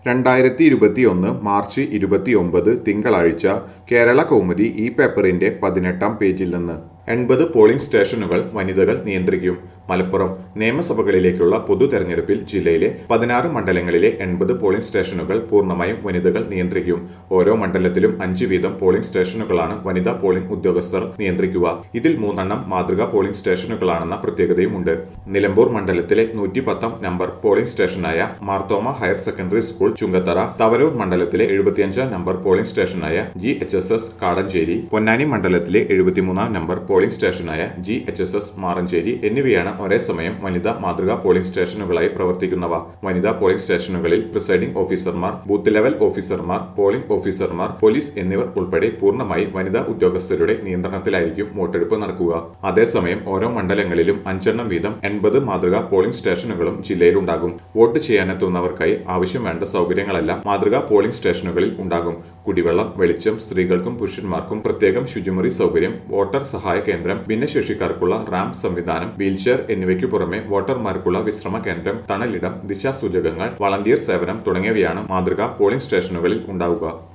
രണ്ടായിരത്തി ഇരുപത്തിയൊന്ന് മാർച്ച് ഇരുപത്തിയൊമ്പത് തിങ്കളാഴ്ച കേരള കൗമുദി ഈ പേപ്പറിന്റെ പതിനെട്ടാം പേജിൽ നിന്ന് എൺപത് പോളിംഗ് സ്റ്റേഷനുകൾ വനിതകൾ നിയന്ത്രിക്കും മലപ്പുറം നിയമസഭകളിലേക്കുള്ള പൊതു തെരഞ്ഞെടുപ്പിൽ ജില്ലയിലെ പതിനാറ് മണ്ഡലങ്ങളിലെ എൺപത് പോളിംഗ് സ്റ്റേഷനുകൾ പൂർണ്ണമായും വനിതകൾ നിയന്ത്രിക്കും ഓരോ മണ്ഡലത്തിലും അഞ്ച് വീതം പോളിംഗ് സ്റ്റേഷനുകളാണ് വനിതാ പോളിംഗ് ഉദ്യോഗസ്ഥർ നിയന്ത്രിക്കുക ഇതിൽ മൂന്നെണ്ണം മാതൃകാ പോളിംഗ് സ്റ്റേഷനുകളാണെന്ന പ്രത്യേകതയുമുണ്ട് നിലമ്പൂർ മണ്ഡലത്തിലെ നൂറ്റി പത്താം നമ്പർ പോളിംഗ് സ്റ്റേഷനായ Marthoma higher secondary school Chungathara Thavanoor മണ്ഡലത്തിലെ എഴുപത്തിയഞ്ചാം നമ്പർ പോളിംഗ് സ്റ്റേഷനായ G H S S Kadanchery Ponnani മണ്ഡലത്തിലെ എഴുപത്തിമൂന്നാം നമ്പർ പോളിംഗ് സ്റ്റേഷനായ G H S S Maranchery എന്നിവയാണ് ഒരേ സമയം വനിതാ മാതൃകാ പോളിംഗ് സ്റ്റേഷനുകളായി പ്രവർത്തിക്കുന്നവ വനിതാ പോളിംഗ് സ്റ്റേഷനുകളിൽ പ്രിസൈഡിംഗ് ഓഫീസർമാർ ബൂത്ത് ലെവൽ ഓഫീസർമാർ പോളിംഗ് ഓഫീസർമാർ പോലീസ് എന്നിവർ ഉൾപ്പെടെ പൂർണ്ണമായി വനിതാ ഉദ്യോഗസ്ഥരുടെ നിയന്ത്രണത്തിലായിരിക്കും വോട്ടെടുപ്പ് നടക്കുക അതേസമയം ഓരോ മണ്ഡലങ്ങളിലും അഞ്ചെണ്ണം വീതം എൺപത് മാതൃകാ പോളിംഗ് സ്റ്റേഷനുകളും ജില്ലയിലുണ്ടാകും വോട്ട് ചെയ്യാനെത്തുന്നവർക്കായി ആവശ്യം വേണ്ട സൗകര്യങ്ങളെല്ലാം മാതൃകാ പോളിംഗ് സ്റ്റേഷനുകളിൽ ഉണ്ടാകും കുടിവെള്ളം വെളിച്ചം സ്ത്രീകൾക്കും പുരുഷന്മാർക്കും പ്രത്യേകം ശുചിമുറി സൗകര്യം വോട്ടർ സഹായ കേന്ദ്രം ഭിന്നശേഷിക്കാർക്കുള്ള റാമ്പ് സംവിധാനം വീൽചെയർ എന്നിവയ്ക്കു പുറമെ വോട്ടർമാർക്കുള്ള വിശ്രമ കേന്ദ്രം തണലിടം ദിശാസൂചകങ്ങൾ വളണ്ടിയർ സേവനം തുടങ്ങിയവയാണ് മാതൃകാ പോളിംഗ് സ്റ്റേഷനുകളിൽ ഉണ്ടാവുക